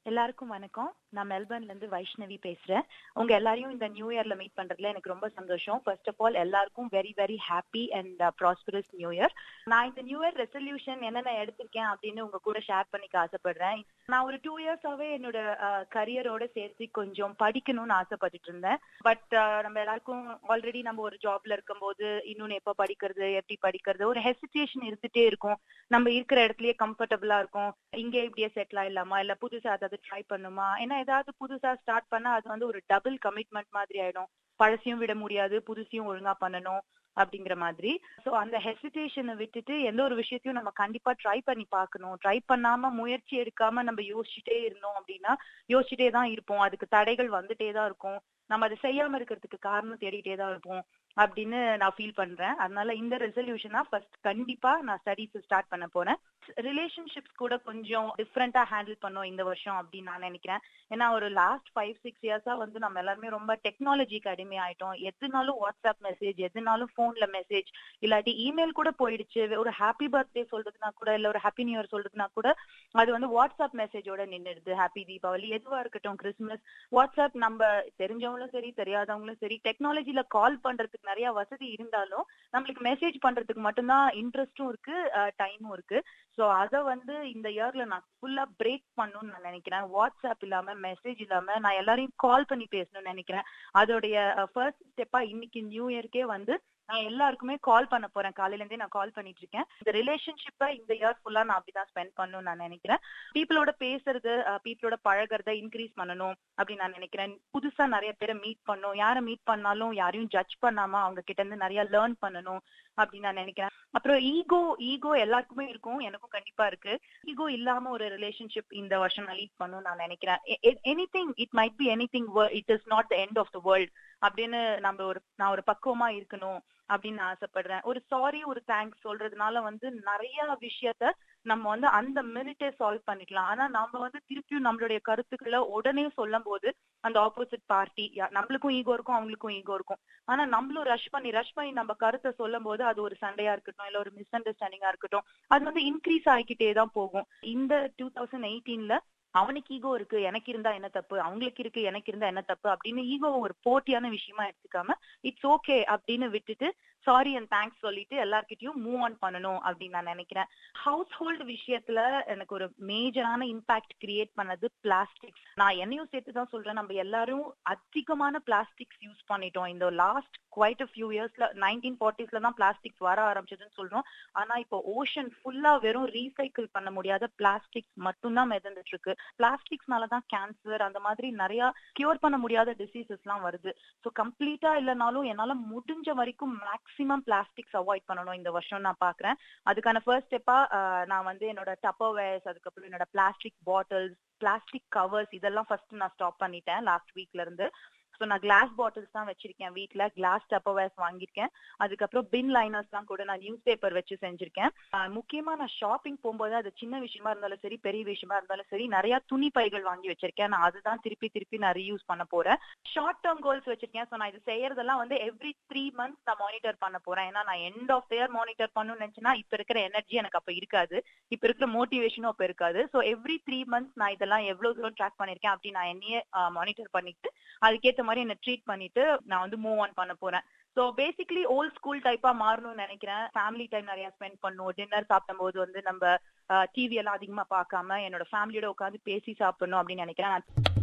எல்லாருக்கும் வணக்கம் நான் மெல்பர்ன்ல இருந்து வைஷ்ணவி பேசுறேன் உங்க எல்லாரையும் இந்த நியூ இயர்ல மீட் பண்றதுல எனக்கு ரொம்ப சந்தோஷம் ஃபர்ஸ்ட் ஆஃப் ஆல் எல்லாருக்கும் very very happy and prosperous new year நான் இந்த நியூ இயர் ரெசல்யூஷன் என்னென்ன எடுத்திருக்கேன் அப்படின்னு உங்க கூட ஷேர் பண்ணிக்க ஆசைப்படுறேன் நான் ஒரு டூ இயர்ஸாவே என்னோட கரியரோட சேர்த்து கொஞ்சம் படிக்கணும்னு ஆசைப்பட்டுட்டு இருந்தேன் பட் நம்ம எல்லாருக்கும் ஆல்ரெடி நம்ம ஒரு ஜாப்ல இருக்கும்போது இன்னொன்னு எப்ப படிக்கிறது எப்படி படிக்கிறது ஒரு ஹெசிடேஷன் இருந்துட்டே இருக்கும் நம்ம இருக்கிற இடத்துலயே கம்ஃபர்டபுளா இருக்கும் இங்கே இப்படியே செட்டில் ஆயிடலாமா இல்ல புதுசா ஏதாவது ட்ரை பண்ணுமா ஏன்னா ஏதாவது புதுசா ஸ்டார்ட் பண்ணா அது வந்து ஒரு டபுள் கமிட்மெண்ட் மாதிரி ஆயிடும் பழசையும் விட முடியாது புதுசையும் ஒழுங்கா பண்ணணும் அப்படிங்கிற மாதிரி சோ அந்த ஹெசிடேஷனை விட்டுட்டு எந்த ஒரு விஷயத்தையும் நம்ம கண்டிப்பா ட்ரை பண்ணி பார்க்கணும் ட்ரை பண்ணாம முயற்சி எடுக்காம நம்ம யோசிச்சுட்டே இருந்தோம் அப்படின்னா யோசிச்சுட்டே தான் இருப்போம் அதுக்கு தடைகள் வந்துட்டே தான் இருக்கும் நம்ம அதை செய்யாம இருக்கிறதுக்கு காரணம் தேடிட்டே தான் இருப்போம் அப்படின்னு நான் ஃபீல் பண்றேன் அதனால இந்த ரெசல்யூஷனா ஃபர்ஸ்ட் கண்டிப்பா நான் ஸ்டடிஸ் ஸ்டார்ட் பண்ண போறேன் ரிலேஷன்ஷிப்ஸ் கூட கொஞ்சம் டிஃப்ரெண்டா ஹேண்டில் பண்ணோம் இந்த வருஷம் அப்படின்னு நான் நினைக்கிறேன் ஏன்னா ஒரு லாஸ்ட் ஃபைவ் சிக்ஸ் இயர்ஸா வந்து நம்ம எல்லாருமே ரொம்ப டெக்னாலஜிக்கு அடிமை ஆயிட்டோம் எதுனாலும் வாட்ஸ்அப் மெசேஜ் எதுனாலும் போன்ல மெசேஜ் இல்லாட்டி இமெயில் கூட போயிடுச்சு ஒரு ஹாப்பி பர்த்டே சொல்றதுனா கூட இல்ல ஒரு ஹாப்பி நியூ இயர் சொல்றதுனா கூட அது வந்து வாட்ஸ்அப் மெசேஜோட நின்றுடுது ஹாப்பி தீபாவளி எதுவா இருக்கட்டும் கிறிஸ்துமஸ் வாட்ஸ்அப் நம்ம தெரிஞ்சவங்களும் சரி தெரியாதவங்களும் சரி டெக்னாலஜில கால் பண்றதுக்கு நிறைய வசதி இருந்தாலும் நம்மளுக்கு மெசேஜ் பண்றதுக்கு மட்டும்தான் இன்ட்ரெஸ்டும் இருக்கு டைமும் இருக்கு சோ அத வந்து இந்த இயர்ல நான் ஃபுல்லா பிரேக் பண்ணணும்னு நான் நினைக்கிறேன் வாட்ஸ்அப் இல்லாம மெசேஜ் இல்லாம நான் எல்லாரையும் கால் பண்ணி பேசணும்னு நினைக்கிறேன் அதோடைய ஃபர்ஸ்ட் ஸ்டெப்பா இன்னைக்கு நியூ இயர்க்கே வந்து நான் எல்லாருக்குமே கால் பண்ண போறேன் காலையில இருந்தே நான் கால் பண்ணிட்டு இருக்கேன் இந்த ரிலேஷன்ஷிப்பை இந்த இயர் ஃபுல்லா நான் அப்படிதான் ஸ்பெண்ட் பண்ணணும்னு நான் நினைக்கிறேன் பீப்புளோட பேசுறது பீப்புளோட பழகிறத இன்க்ரீஸ் பண்ணணும் அப்படின்னு நான் நினைக்கிறேன் புதுசா நிறைய பேரை மீட் பண்ணும் யாரை மீட் பண்ணாலும் யாரையும் ஜட்ஜ் பண்ணாம அவங்க கிட்ட இருந்து நிறைய லேர்ன் பண்ணணும் அப்படின்னு நான் நினைக்கிறேன் அப்புறம் ஈகோ ஈகோ எல்லாருக்குமே இருக்கும் எனக்கும் கண்டிப்பா இருக்கு ஈகோ இல்லாம ஒரு ரிலேஷன்ஷிப் இந்த வருஷம் நான் லீட் பண்ணணும் நான் நினைக்கிறேன் anything it might be anything it is not the end of the world அப்படின்னு நம்ம ஒரு நான் ஒரு பக்குவமா இருக்கணும் அப்படின்னு ஆசைப்படுறேன் ஒரு சாரி ஒரு தேங்க்ஸ் சொல்றதுனால வந்து நிறைய விஷயத்த நம்ம வந்து அந்த மினிட்டே சால்வ் பண்ணிக்கலாம் ஆனா நம்ம வந்து திருப்பியும் நம்மளுடைய கருத்துக்களை உடனே சொல்லும் போது அந்த ஆப்போசிட் பார்ட்டி நம்மளுக்கும் ஈகோ இருக்கும் அவங்களுக்கும் ஈகோ இருக்கும் ஆனா நம்மளும் ரஷ் பண்ணி ரஷ் பண்ணி நம்ம கருத்தை சொல்லும் போது அது ஒரு சண்டையா இருக்கட்டும் இல்ல ஒரு மிஸ் அண்டர்ஸ்டாண்டிங்கா இருக்கட்டும் அது வந்து இன்க்ரீஸ் ஆகிக்கிட்டே தான் போகும் இந்த டூ தௌசண்ட் எயிட்டீன்ல அவனுக்கு ஈகோ இருக்கு எனக்கு இருந்தா என்ன தப்பு அவங்களுக்கு இருக்கு எனக்கு இருந்தா என்ன தப்பு அப்படின்னு ஈகோ ஒரு போட்டியான விஷயமா எடுத்துக்காம இட்ஸ் ஓகே அப்படின்னு விட்டுட்டு சாரி அண்ட் தேங்க்ஸ் சொல்லிட்டு எல்லார்கிட்டயும் மூவ் ஆன் பண்ணணும் அப்படின்னு நான் நினைக்கிறேன் ஹவுஸ் ஹோல்டு விஷயத்துல எனக்கு ஒரு மேஜரான இம்பாக்ட் கிரியேட் பண்ணது பிளாஸ்டிக்ஸ் நான் என்னையும் சேர்த்து தான் சொல்றேன் நம்ம எல்லாரும் அதிகமான பிளாஸ்டிக்ஸ் யூஸ் பண்ணிட்டோம் இந்த லாஸ்ட் குவைட் அ ஃபியூ இயர்ஸ்ல நைன்டீன் ஃபார்ட்டிஸ்ல தான் பிளாஸ்டிக்ஸ் வர ஆரம்பிச்சதுன்னு சொல்றோம் ஆனா இப்போ ஓஷன் ஃபுல்லா வெறும் ரீசைக்கிள் பண்ண முடியாத பிளாஸ்டிக்ஸ் மட்டும்தான் மிதந்துட்டு இருக்கு பிளாஸ்டிக்ஸ்னால தான் கேன்சர் அந்த மாதிரி நிறைய கியூர் பண்ண முடியாத டிசீசஸ் எல்லாம் வருது ஸோ கம்ப்ளீட்டா இல்லைனாலும் என்னால முடிஞ்ச வரைக்கும் மேக்சிமம் பிளாஸ்டிக்ஸ் அவாய்ட் பண்ணணும் இந்த வருஷம் நான் பாக்குறேன் அதுக்கான ஃபர்ஸ்ட் ஸ்டெப்பா நான் வந்து என்னோட டப்பர்வேர்ஸ் அதுக்கப்புறம் என்னோட பிளாஸ்டிக் பாட்டில்ஸ் பிளாஸ்டிக் கவர்ஸ் இதெல்லாம் ஃபர்ஸ்ட் நான் ஸ்டாப் பண்ணிட்டேன் லாஸ்ட் வீக்ல இருந்து ஸோ நான் கிளாஸ் பாட்டில்ஸ் தான் வச்சிருக்கேன் வீட்டில் கிளாஸ் டப்பர்வேர்ஸ் வாங்கியிருக்கேன் அதுக்கப்புறம் பின் லைனர்ஸ் தான் கூட நான் நியூஸ் பேப்பர் வச்சு செஞ்சிருக்கேன் முக்கியமா நான் ஷாப்பிங் போகும்போது அது சின்ன விஷயமா இருந்தாலும் சரி பெரிய விஷயமா இருந்தாலும் சரி நிறைய துணி பைகள் வாங்கி வச்சிருக்கேன் நான் அதுதான் திருப்பி திருப்பி நான் ரீயூஸ் பண்ண போறேன் ஷார்ட் டேர்ம் கோல்ஸ் வச்சிருக்கேன் ஸோ நான் இது செய்யறதெல்லாம் வந்து எவ்ரி த்ரீ மந்த்ஸ் நான் மானிட்டர் பண்ண போறேன் ஏன்னா நான் எண்ட் ஆஃப் இயர் மானிட்டர் பண்ணணும்னு நினைச்சேன்னா இப்ப இருக்கிற எனர்ஜி எனக்கு அப்ப இருக்காது இப்ப இருக்கிற மோட்டிவேஷனும் அப்ப இருக்காது ஸோ எவ்ரி த்ரீ மந்த்ஸ் நான் இதெல்லாம் எவ்வளவு தூரம் ட்ராக் பண்ணிருக்கேன் அப்படின்னு நான் என்னையே மானிட்டர் பண்ணிட்டு அதுக்கேற்ற மாதிரி என்ன ட்ரீட் பண்ணிட்டு நான் வந்து மூவ் ஆன் பண்ண போறேன் ஸோ பேசிக்லி ஓல்ட் ஸ்கூல் டைப்பா மாறணும்னு நினைக்கிறேன் ஃபேமிலி டைம் நிறைய ஸ்பெண்ட் பண்ணும் டின்னர் சாப்பிடும் போது வந்து நம்ம டிவி எல்லாம் அதிகமா பார்க்காம என்னோட ஃபேமிலியோட உட்காந்து பேசி சாப்பிடணும் அப்படின்னு நினைக்கிறேன்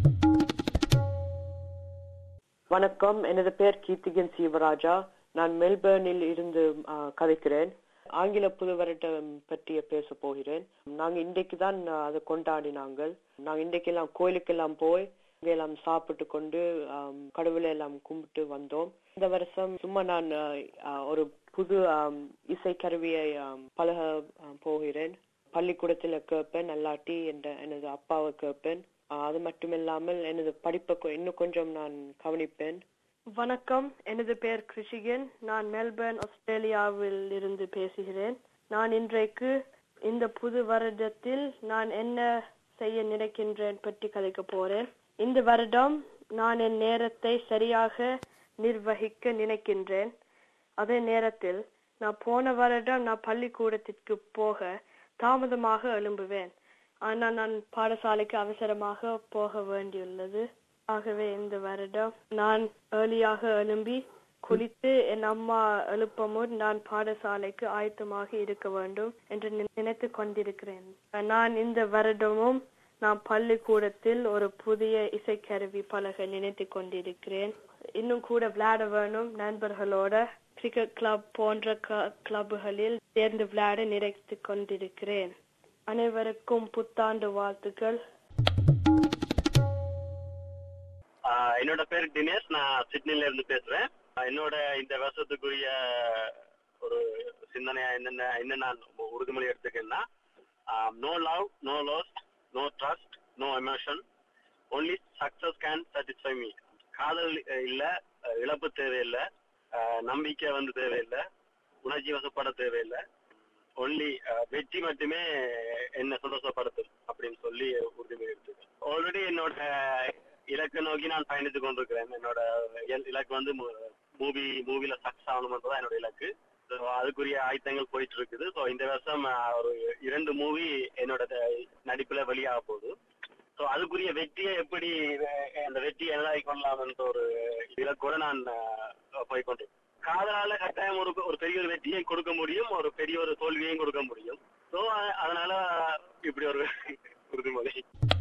வணக்கம் எனது பேர் கீர்த்திகன் சீவராஜா நான் மெல்பர்னில் இருந்து கதைக்கிறேன் ஆங்கில புது வருடம் பற்றிய பேச போகிறேன் நாங்க இன்றைக்கு தான் அதை கொண்டாடினாங்கள் நாங்க இன்றைக்கெல்லாம் கோயிலுக்கெல்லாம் போய் எல்லாம் சாப்பிட்டு கொண்டு கடவுளை எல்லாம் கும்பிட்டு வந்தோம் இந்த வருஷம் சும்மா நான் ஒரு புது இசை கருவியை பழக போகிறேன் பள்ளிக்கூடத்துல கேட்பேன் அல்லாட்டி என்ற எனது அப்பாவை கேட்பேன் அது மட்டுமில்லாமல் எனது படிப்பை இன்னும் கொஞ்சம் நான் கவனிப்பேன் வணக்கம் எனது பெயர் கிருஷிகன் நான் மெல்பர்ன் ஆஸ்திரேலியாவில் இருந்து பேசுகிறேன் நான் இன்றைக்கு இந்த புது வருடத்தில் நான் என்ன செய்ய நினைக்கின்றேன் பற்றி கதைக்க போறேன் இந்த வருடம் நான் என் நேரத்தை சரியாக நிர்வகிக்க நினைக்கின்றேன் அதே நேரத்தில் நான் போன வருடம் நான் பள்ளிக்கூடத்திற்கு போக தாமதமாக எழும்புவேன் ஆனா நான் பாடசாலைக்கு அவசரமாக போக வேண்டியுள்ளது ஆகவே இந்த வருடம் நான் ஏர்லியாக எழும்பி குளித்து என் அம்மா எழுப்பும் முன் நான் பாடசாலைக்கு ஆயத்தமாக இருக்க வேண்டும் என்று நினைத்து கொண்டிருக்கிறேன் நான் இந்த வருடமும் நான் பள்ளிக்கூடத்தில் ஒரு புதிய இசைக்கருவி பலகை நினைத்து கொண்டிருக்கிறேன் இன்னும் கூட விளையாட வேணும் நண்பர்களோட கிரிக்கெட் கிளப் போன்ற கிளப்புகளில் சேர்ந்து விளையாட நினைத்து கொண்டிருக்கிறேன் அனைவருக்கும் புத்தாண்டு வாழ்த்துக்கள் என்னோட பேர் தினேஷ் நான் சிட்னில இருந்து பேசுறேன் என்னோட இந்த வருஷத்துக்குரிய ஒரு சிந்தனையா என்னென்ன என்ன நான் உறுதிமொழி எடுத்துக்கேன்னா no love no lost no trust no emotion only success can satisfy me காதல் இல்ல இழப்பு தேவையில்லை நம்பிக்கை வந்து தேவையில்லை உணர்ச்சி வசப்பட தேவையில்லை ஒன்லி வெற்றி மட்டுமே என்ன சந்தோஷப்படுத்தும் அப்படின்னு சொல்லி உறுதிமொழி எடுத்துக்கேன் ஆல்ரெடி என்னோட இலக்கை நோக்கி நான் பயணித்து கொண்டிருக்கிறேன் என்னோட இலக்கு வந்து மூவி மூவில சக்சஸ் ஆகணும்ன்றதான் என்னோட இலக்கு அதுக்குரிய ஆயத்தங்கள் போயிட்டு இருக்குது ஸோ இந்த வருஷம் ஒரு இரண்டு மூவி என்னோட நடிப்புல வெளியாக போகுது ஸோ அதுக்குரிய வெற்றியை எப்படி அந்த வெற்றியை எதாகி கொள்ளலாம் என்ற ஒரு இலக்கோட நான் போய்கொண்டேன் காதலால கட்டாயம் ஒரு ஒரு பெரிய ஒரு வெற்றியை கொடுக்க முடியும் ஒரு பெரிய ஒரு தோல்வியையும் கொடுக்க முடியும் ஸோ அதனால இப்படி ஒரு உறுதிமொழி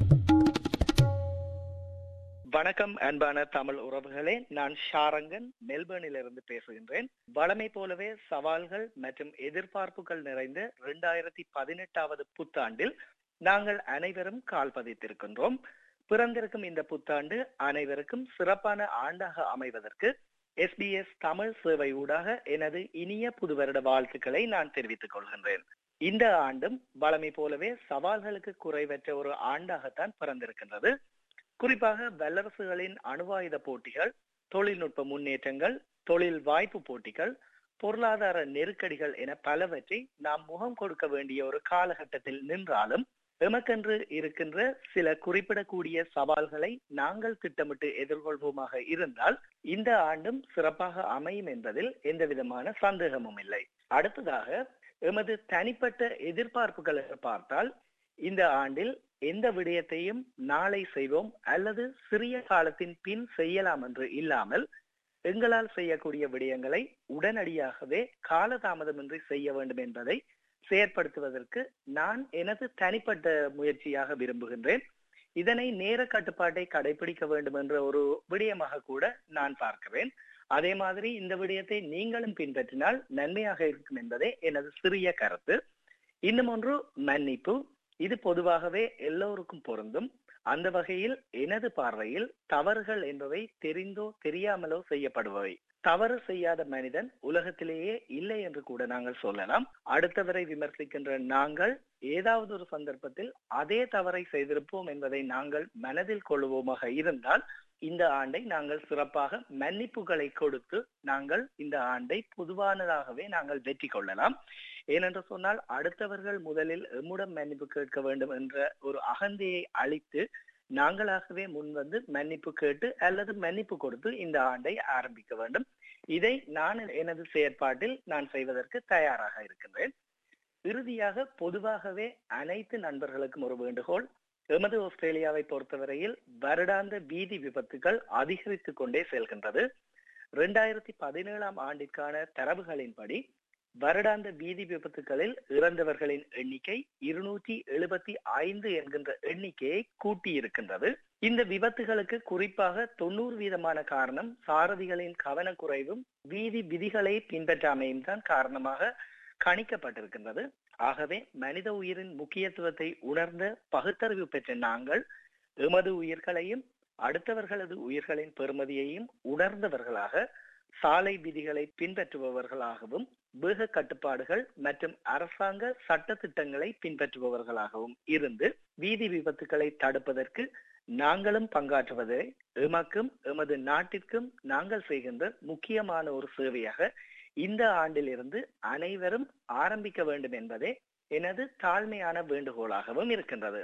வணக்கம் அன்பான தமிழ் உறவுகளே நான் ஷாரங்கன் மெல்பர்னில் இருந்து பேசுகின்றேன் வளமை போலவே சவால்கள் மற்றும் எதிர்பார்ப்புகள் நிறைந்த இரண்டாயிரத்தி பதினெட்டாவது புத்தாண்டில் நாங்கள் அனைவரும் கால் பதித்திருக்கின்றோம் பிறந்திருக்கும் இந்த புத்தாண்டு அனைவருக்கும் சிறப்பான ஆண்டாக அமைவதற்கு எஸ்பிஎஸ் தமிழ் சேவை ஊடாக எனது இனிய புது வருட வாழ்த்துக்களை நான் தெரிவித்துக் கொள்கின்றேன் இந்த ஆண்டும் வளமை போலவே சவால்களுக்கு குறைவற்ற ஒரு ஆண்டாகத்தான் பிறந்திருக்கின்றது குறிப்பாக வல்லரசுகளின் அணுவாயுத போட்டிகள் தொழில்நுட்ப முன்னேற்றங்கள் தொழில் வாய்ப்பு போட்டிகள் பொருளாதார நெருக்கடிகள் என பலவற்றை நாம் முகம் கொடுக்க வேண்டிய ஒரு காலகட்டத்தில் நின்றாலும் எமக்கென்று இருக்கின்ற சில குறிப்பிடக்கூடிய சவால்களை நாங்கள் திட்டமிட்டு எதிர்கொள்வோமாக இருந்தால் இந்த ஆண்டும் சிறப்பாக அமையும் என்பதில் எந்த விதமான சந்தேகமும் இல்லை அடுத்ததாக எமது தனிப்பட்ட எதிர்பார்ப்புகளை பார்த்தால் இந்த ஆண்டில் எந்த விடயத்தையும் நாளை செய்வோம் அல்லது சிறிய காலத்தின் பின் செய்யலாம் என்று இல்லாமல் எங்களால் செய்யக்கூடிய விடயங்களை உடனடியாகவே காலதாமதமின்றி செய்ய வேண்டும் என்பதை செயற்படுத்துவதற்கு நான் எனது தனிப்பட்ட முயற்சியாக விரும்புகின்றேன் இதனை நேர கட்டுப்பாட்டை கடைபிடிக்க வேண்டும் என்ற ஒரு விடயமாக கூட நான் பார்க்கிறேன் அதே மாதிரி இந்த விடயத்தை நீங்களும் பின்பற்றினால் நன்மையாக இருக்கும் என்பதே எனது சிறிய கருத்து இன்னும் ஒன்று மன்னிப்பு இது பொதுவாகவே எல்லோருக்கும் பொருந்தும் அந்த வகையில் எனது பார்வையில் தவறுகள் என்பவை தெரிந்தோ தெரியாமலோ செய்யப்படுபவை தவறு செய்யாத மனிதன் உலகத்திலேயே இல்லை என்று கூட நாங்கள் சொல்லலாம் அடுத்தவரை விமர்சிக்கின்ற நாங்கள் ஏதாவது ஒரு சந்தர்ப்பத்தில் அதே தவறை செய்திருப்போம் என்பதை நாங்கள் மனதில் கொள்வோமாக இருந்தால் இந்த ஆண்டை நாங்கள் சிறப்பாக மன்னிப்புகளை கொடுத்து நாங்கள் இந்த ஆண்டை பொதுவானதாகவே நாங்கள் வெற்றி கொள்ளலாம் ஏனென்று சொன்னால் அடுத்தவர்கள் முதலில் எம்முடன் மன்னிப்பு கேட்க வேண்டும் என்ற ஒரு அகந்தையை அழித்து நாங்களாகவே முன் வந்து மன்னிப்பு கேட்டு அல்லது மன்னிப்பு கொடுத்து இந்த ஆண்டை ஆரம்பிக்க வேண்டும் இதை நான் எனது செயற்பாட்டில் நான் செய்வதற்கு தயாராக இருக்கின்றேன் இறுதியாக பொதுவாகவே அனைத்து நண்பர்களுக்கும் ஒரு வேண்டுகோள் எமது ஆஸ்திரேலியாவை பொறுத்தவரையில் வருடாந்த வீதி விபத்துகள் அதிகரித்து கொண்டே செல்கின்றது இரண்டாயிரத்தி பதினேழாம் ஆண்டிற்கான தரவுகளின்படி வருடாந்த வீதி விபத்துகளில் இறந்தவர்களின் எண்ணிக்கை இருநூற்றி எழுபத்தி ஐந்து என்கின்ற எண்ணிக்கையை கூட்டி இருக்கின்றது இந்த விபத்துகளுக்கு குறிப்பாக தொண்ணூறு வீதமான காரணம் சாரதிகளின் கவனக்குறைவும் வீதி விதிகளை பின்பற்றாமையும் தான் காரணமாக கணிக்கப்பட்டிருக்கின்றது ஆகவே மனித உயிரின் முக்கியத்துவத்தை உணர்ந்த பகுத்தறிவு பெற்ற நாங்கள் எமது உயிர்களையும் அடுத்தவர்களது உயிர்களின் பெருமதியையும் உணர்ந்தவர்களாக சாலை விதிகளை பின்பற்றுபவர்களாகவும் வேக கட்டுப்பாடுகள் மற்றும் அரசாங்க சட்ட திட்டங்களை பின்பற்றுபவர்களாகவும் இருந்து வீதி விபத்துகளை தடுப்பதற்கு நாங்களும் பங்காற்றுவதை எமக்கும் எமது நாட்டிற்கும் நாங்கள் செய்கின்ற முக்கியமான ஒரு சேவையாக இந்த ஆண்டிலிருந்து அனைவரும் ஆரம்பிக்க வேண்டும் என்பதே எனது தாழ்மையான வேண்டுகோளாகவும் இருக்கின்றது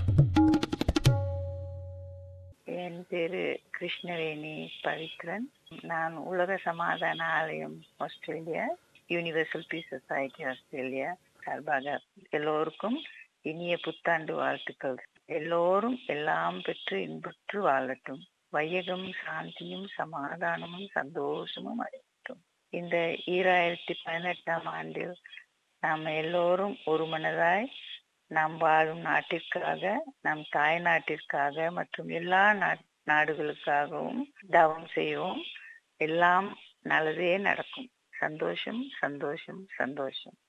என் பேரு கிருஷ்ணவேணி பவித்ரன் நான் உலக சமாதான ஆலயம் Australia Universal Peace Society Australia சார்பாக எல்லோருக்கும் இனிய புத்தாண்டு வாழ்த்துக்கள் எல்லோரும் எல்லாம் பெற்று இன்புற்று வாழட்டும் வையகம் சாந்தியும் சமாதானமும் சந்தோஷமும் அடையட்டும் இந்த ஈராயிரத்தி பதினெட்டாம் ஆண்டில் நாம் எல்லோரும் ஒரு மனதாய் நாம் வாழும் நாட்டிற்காக நம் தாய் நாட்டிற்காக மற்றும் எல்லா நாடுகளுக்காகவும் தவம் செய்வோம் எல்லாம் நல்லதே நடக்கும் சந்தோஷம் சந்தோஷம் சந்தோஷம்